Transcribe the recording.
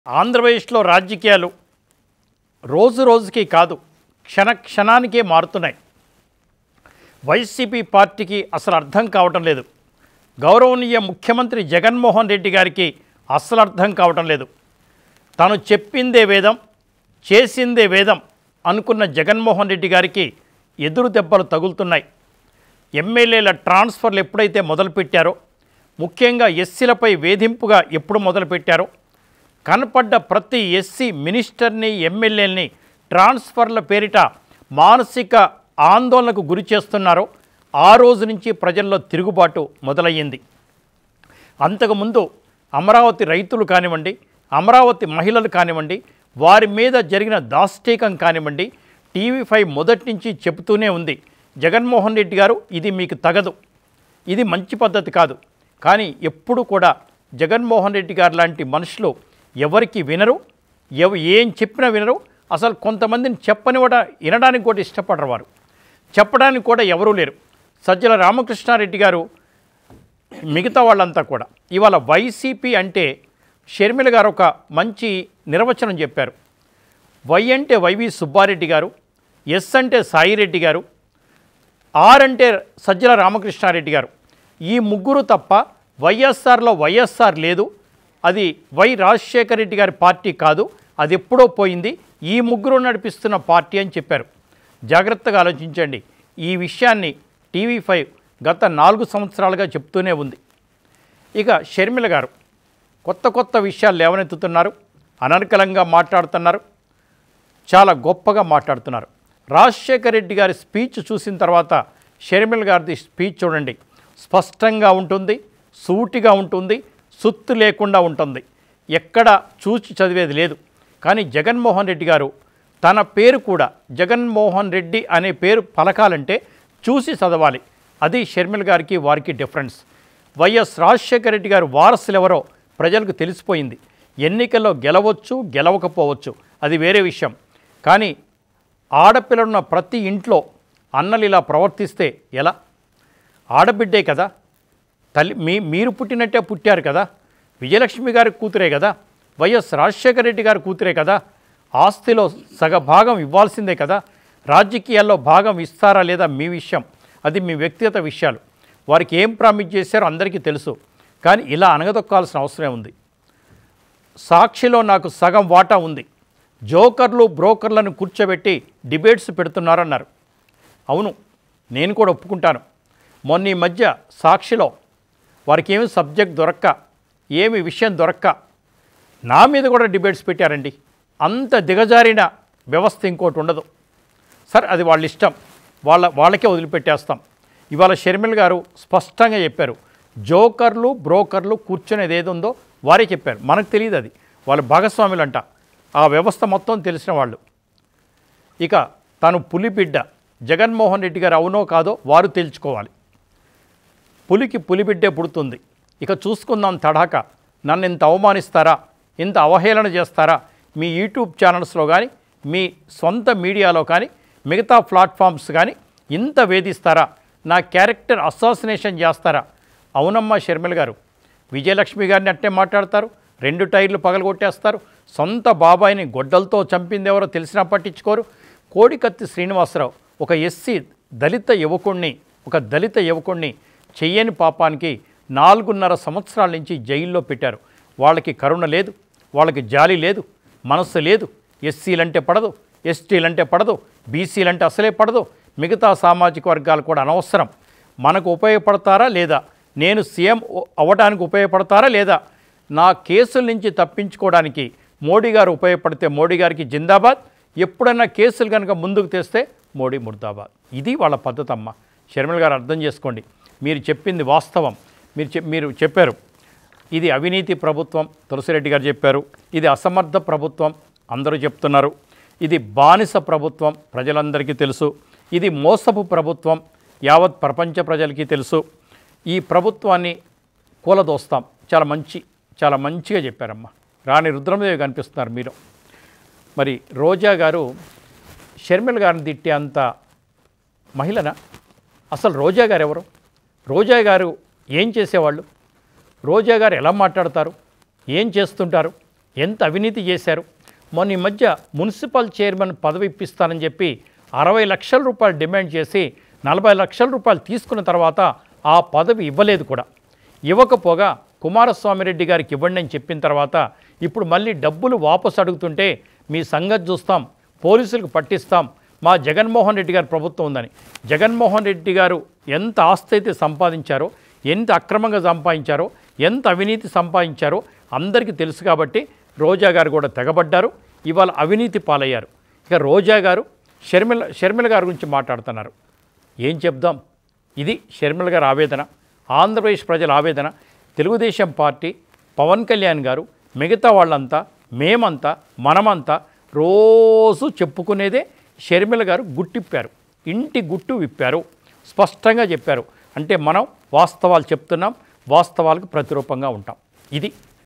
ఆంధ్రప్రదేశ్లో రాజకీయాలు రోజు రోజుకి కాదు క్షణ క్షణానికే మారుతున్నాయి వైసీపీ పార్టీకి అసలు అర్థం కావటం లేదు గౌరవనీయ ముఖ్యమంత్రి జగన్మోహన్ రెడ్డి గారికి అస్సలు అర్థం కావటం లేదు తాను చెప్పిందే వేదం చేసిందే వేదం అనుకున్న జగన్మోహన్ రెడ్డి గారికి ఎదురు దెబ్బలు తగులుతున్నాయి ఎమ్మెల్యేల ట్రాన్స్ఫర్లు ఎప్పుడైతే మొదలుపెట్టారో ముఖ్యంగా ఎస్సీలపై వేధింపుగా ఎప్పుడు మొదలుపెట్టారో కనపడ్డ ప్రతి ఎస్సీ మినిస్టర్ని ఎమ్మెల్యేలని ట్రాన్స్ఫర్ల పేరిట మానసిక ఆందోళనకు గురి చేస్తున్నారో ఆ రోజు నుంచి ప్రజల్లో తిరుగుబాటు మొదలయ్యింది అంతకుముందు అమరావతి రైతులు కానివ్వండి అమరావతి మహిళలు కానివ్వండి వారి మీద జరిగిన దాష్టీకం కానివ్వండి టీవీ ఫైవ్ మొదటి నుంచి చెబుతూనే ఉంది జగన్మోహన్ రెడ్డి గారు ఇది మీకు తగదు ఇది మంచి పద్ధతి కాదు కానీ ఎప్పుడు కూడా జగన్మోహన్ రెడ్డి గారు లాంటి మనుషులు ఎవరికి వినరు ఎవ ఏం చెప్పినా వినరు అసలు కొంతమందిని చెప్పని కూడా వినడానికి కూడా ఇష్టపడరు వారు చెప్పడానికి కూడా ఎవరూ లేరు సజ్జల రామకృష్ణారెడ్డి గారు మిగతా వాళ్ళంతా కూడా ఇవాళ వైసీపీ అంటే షర్మిల గారు ఒక మంచి నిర్వచనం చెప్పారు వై అంటే వైవి సుబ్బారెడ్డి గారు ఎస్ అంటే సాయిరెడ్డి గారు ఆర్ అంటే సజ్జల రామకృష్ణారెడ్డి గారు ఈ ముగ్గురు తప్ప వైఎస్ఆర్లో వైఎస్ఆర్ లేదు అది వై రాజశేఖర రెడ్డి గారి పార్టీ కాదు అది ఎప్పుడో పోయింది ఈ ముగ్గురు నడిపిస్తున్న పార్టీ అని చెప్పారు జాగ్రత్తగా ఆలోచించండి ఈ విషయాన్ని టీవీ ఫైవ్ గత నాలుగు సంవత్సరాలుగా చెప్తూనే ఉంది ఇక షర్మిల గారు కొత్త కొత్త విషయాలు లేవనెత్తుతున్నారు అనర్గళంగా మాట్లాడుతున్నారు చాలా గొప్పగా మాట్లాడుతున్నారు రాజశేఖర రెడ్డి గారి స్పీచ్ చూసిన తర్వాత షర్మిల గారిది స్పీచ్ చూడండి స్పష్టంగా ఉంటుంది సూటిగా ఉంటుంది సుత్తు లేకుండా ఉంటుంది ఎక్కడ చూచి చదివేది లేదు కానీ జగన్మోహన్ రెడ్డి గారు తన పేరు కూడా జగన్మోహన్ రెడ్డి అనే పేరు పలకాలంటే చూసి చదవాలి అది షర్మిల గారికి వారికి డిఫరెన్స్ వైఎస్ రాజశేఖర రెడ్డి గారు వారసులు ఎవరో ప్రజలకు తెలిసిపోయింది ఎన్నికల్లో గెలవచ్చు గెలవకపోవచ్చు అది వేరే విషయం కానీ ఆడపిల్లలున్న ప్రతి ఇంట్లో అన్నలు ఇలా ప్రవర్తిస్తే ఎలా ఆడబిడ్డే కదా తల్లి మీ మీరు పుట్టినట్టే పుట్టారు కదా విజయలక్ష్మి గారి కూతురే కదా వైఎస్ రాజశేఖర రెడ్డి గారి కూతురే కదా ఆస్తిలో సగ భాగం ఇవ్వాల్సిందే కదా రాజకీయాల్లో భాగం ఇస్తారా లేదా మీ విషయం అది మీ వ్యక్తిగత విషయాలు వారికి ఏం ప్రామిస్ చేశారో అందరికీ తెలుసు కానీ ఇలా అనగదొక్కాల్సిన అవసరం ఉంది సాక్షిలో నాకు సగం వాటా ఉంది జోకర్లు బ్రోకర్లను కూర్చోబెట్టి డిబేట్స్ పెడుతున్నారన్నారు అవును నేను కూడా ఒప్పుకుంటాను మొన్న ఈ మధ్య సాక్షిలో వారికి ఏమి సబ్జెక్ట్ దొరక్క ఏమి విషయం దొరక్క నా మీద కూడా డిబేట్స్ పెట్టారండి అంత దిగజారిన వ్యవస్థ ఇంకోటి ఉండదు సరే అది వాళ్ళ ఇష్టం వాళ్ళ వాళ్ళకే వదిలిపెట్టేస్తాం ఇవాళ షర్మిల్ గారు స్పష్టంగా చెప్పారు జోకర్లు బ్రోకర్లు కూర్చునేది ఏది ఉందో వారే చెప్పారు మనకు తెలియదు అది వాళ్ళ భాగస్వాములు అంట ఆ వ్యవస్థ మొత్తం తెలిసిన వాళ్ళు ఇక తను పులిబిడ్డ జగన్మోహన్ రెడ్డి గారు అవునో కాదో వారు తేల్చుకోవాలి పులికి పులిబిడ్డే పుడుతుంది ఇక చూసుకుందాం తడాక నన్ను ఇంత అవమానిస్తారా ఇంత అవహేళన చేస్తారా మీ యూట్యూబ్ ఛానల్స్లో కానీ మీ సొంత మీడియాలో కానీ మిగతా ప్లాట్ఫామ్స్ కానీ ఇంత వేధిస్తారా నా క్యారెక్టర్ అసాసినేషన్ చేస్తారా అవునమ్మా షర్మిల గారు విజయలక్ష్మి గారిని అట్టే మాట్లాడతారు రెండు టైర్లు పగలగొట్టేస్తారు సొంత బాబాయిని గొడ్డలతో చంపింది ఎవరో తెలిసినా పట్టించుకోరు కోడికత్తి శ్రీనివాసరావు ఒక ఎస్సీ దళిత యువకుణ్ణి ఒక దళిత యువకుణ్ణి చెయ్యని పాపానికి నాలుగున్నర సంవత్సరాల నుంచి జైల్లో పెట్టారు వాళ్ళకి కరుణ లేదు వాళ్ళకి జాలి లేదు మనస్సు లేదు ఎస్సీలంటే పడదు ఎస్టీలంటే పడదు బీసీలంటే అసలే పడదు మిగతా సామాజిక వర్గాలు కూడా అనవసరం మనకు ఉపయోగపడతారా లేదా నేను సీఎం అవ్వడానికి ఉపయోగపడతారా లేదా నా కేసుల నుంచి తప్పించుకోవడానికి మోడీ గారు ఉపయోగపడితే మోడీ గారికి జిందాబాద్ ఎప్పుడైనా కేసులు కనుక ముందుకు తెస్తే మోడీ ముర్దాబాద్ ఇది వాళ్ళ పద్ధతి అమ్మ షర్మిల గారు అర్థం చేసుకోండి మీరు చెప్పింది వాస్తవం మీరు చెప్ మీరు చెప్పారు ఇది అవినీతి ప్రభుత్వం తులసిరెడ్డి గారు చెప్పారు ఇది అసమర్థ ప్రభుత్వం అందరూ చెప్తున్నారు ఇది బానిస ప్రభుత్వం ప్రజలందరికీ తెలుసు ఇది మోసపు ప్రభుత్వం యావత్ ప్రపంచ ప్రజలకి తెలుసు ఈ ప్రభుత్వాన్ని కూలదోస్తాం చాలా మంచి చాలా మంచిగా చెప్పారమ్మా రాణి రుద్రమదేవి కనిపిస్తున్నారు మీరు మరి రోజా గారు షర్మిల గారిని తిట్టే అంత మహిళనా అసలు రోజా గారు ఎవరు రోజా గారు ఏం చేసేవాళ్ళు రోజా గారు ఎలా మాట్లాడతారు ఏం చేస్తుంటారు ఎంత అవినీతి చేశారు మొన్న ఈ మధ్య మున్సిపల్ చైర్మన్ పదవి ఇప్పిస్తానని చెప్పి అరవై లక్షల రూపాయలు డిమాండ్ చేసి నలభై లక్షల రూపాయలు తీసుకున్న తర్వాత ఆ పదవి ఇవ్వలేదు కూడా ఇవ్వకపోగా కుమారస్వామి రెడ్డి గారికి ఇవ్వండి అని చెప్పిన తర్వాత ఇప్పుడు మళ్ళీ డబ్బులు వాపసు అడుగుతుంటే మీ సంగతి చూస్తాం పోలీసులకు పట్టిస్తాం మా జగన్మోహన్ రెడ్డి గారి ప్రభుత్వం ఉందని జగన్మోహన్ రెడ్డి గారు ఎంత ఆస్తి అయితే సంపాదించారో ఎంత అక్రమంగా సంపాదించారో ఎంత అవినీతి సంపాదించారో అందరికీ తెలుసు కాబట్టి రోజా గారు కూడా తెగబడ్డారు ఇవాళ అవినీతి పాలయ్యారు ఇక రోజా గారు షర్మిల షర్మిల గారి గురించి మాట్లాడుతున్నారు ఏం చెప్దాం ఇది షర్మిల గారి ఆవేదన ఆంధ్రప్రదేశ్ ప్రజల ఆవేదన తెలుగుదేశం పార్టీ పవన్ కళ్యాణ్ గారు మిగతా వాళ్ళంతా మేమంతా మనమంతా రోజు చెప్పుకునేదే షర్మిల గారు గుట్టిప్పారు ఇంటి గుట్టు విప్పారు స్పష్టంగా చెప్పారు అంటే మనం వాస్తవాలు చెప్తున్నాం వాస్తవాలకు ప్రతిరూపంగా ఉంటాం ఇది